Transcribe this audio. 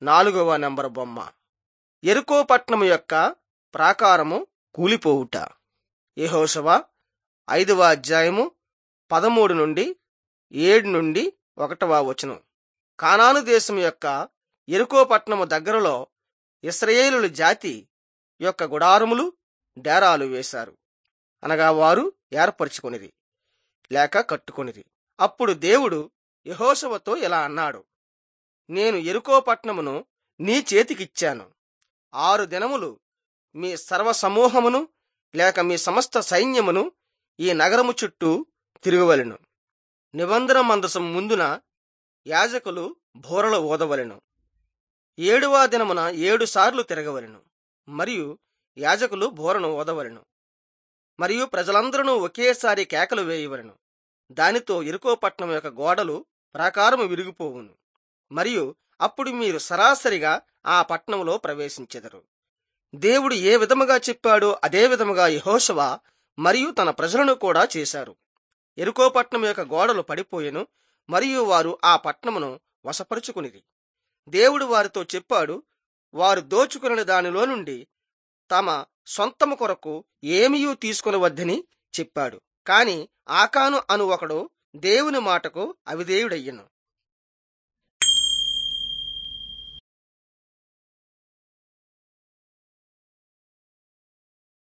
నాలుగవ నెంబర్ బొమ్మ ఎరుకో పట్నము యొక్క ప్రాకారము కూలిపోవుట యెహోషువ ఐదవ అధ్యాయము పదమూడు నుండి ఏడు నుండి ఒకటవ వచనం కానాను దేశం యొక్క ఎరుకో పట్నము దగ్గరలో ఇస్రాయేలుల జాతి యొక్క గుడారములు డేరాలు వేశారు అనగా వారు ఏర్పరచుకొనిది లేక కట్టుకొనిది అప్పుడు దేవుడు యెహోషువతో ఇలా అన్నాడు నేను ఎరుకో పట్నమును నీ చేతికిచ్చాను ఆరు దినములు మీ సర్వ సమూహమును లేక మీ సమస్త సైన్యమును ఈ నగరము చుట్టూ తిరగవలెను నిబంధన మందసం ముందున యాజకులు బోరలు ఊదవలెను ఏడవ దినమున ఏడు సార్లు తిరగవలెను మరియు యాజకులు బోరను ఊదవలెను మరియు ప్రజలందరూ ఒకేసారి కేకలు వేయవలెను దానితో ఇరుకో పట్నం యొక్క గోడలు ప్రాకారము విరిగిపోవును మరియు అప్పుడు మీరు సరాసరిగా ఆ పట్నంలో ప్రవేశించెదరు దేవుడు ఏ విధముగా చెప్పాడో అదే విధముగా యెహోషువ మరియు తన ప్రజలను కూడా చేశారు ఎరుకో పట్నం యొక్క గోడలు పడిపోయెను మరియు వారు ఆ పట్నమును వశపరుచుకునిది దేవుడు వారితో చెప్పాడు వారు దోచుకుని దానిలో నుండి తమ సొంతము కొరకు ఏమీయూ తీసుకునవద్దని చెప్పాడు కాని ఆకాను అను ఒకడు దేవుని మాటకు అవిధేయుడయ్యను